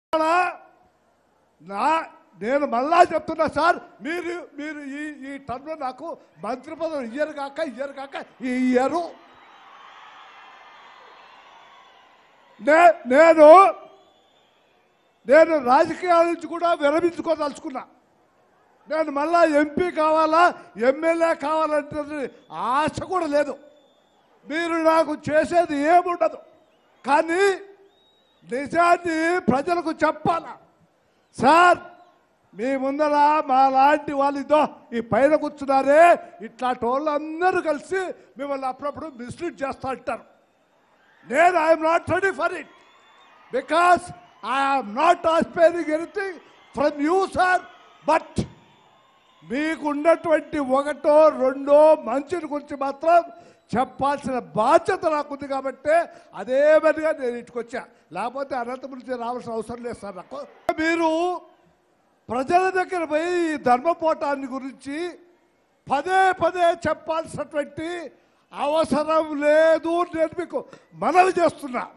నా నేను మళ్ళా చెప్తున్నా సార్ మీరు మీరు ఈ ఈ టర్మ్లో నాకు మంత్రి పదవి ఇయ్యరు కాక ఇయ్యరు కాక ఇయ్యరు నే నేను నేను రాజకీయాల నుంచి కూడా విరమించుకోదలుచుకున్నా నేను మళ్ళా ఎంపీ కావాలా ఎమ్మెల్యే కావాలంటే ఆశ కూడా లేదు మీరు నాకు చేసేది ఏముండదు కానీ నిజాన్ని ప్రజలకు చెప్పాలా సార్ మీ ముందర మా లాంటి వాళ్ళు ఇదో ఈ పైన కూర్చున్నారే ఇట్లాంటి వాళ్ళందరూ కలిసి మిమ్మల్ని అప్పుడప్పుడు మిస్లీడ్ చేస్తా అంటారు నేను I'm not ready for it because I'm not aspiring anything from you sir but మీకు ఉన్నటువంటి ఒకటో రెండో మంచిని గురించి మాత్రం చెప్పాల్సిన బాధ్యత నాకుంది కాబట్టి అదే పనిగా నేను ఇటుకొచ్చా లేకపోతే అనంతపురం నుంచి రావాల్సిన అవసరం లేదు సార్ నాకు మీరు ప్రజల దగ్గర పోయి ఈ ధర్మపోటాన్ని గురించి పదే పదే చెప్పాల్సినటువంటి అవసరం లేదు నేను మీకు మనవి చేస్తున్నా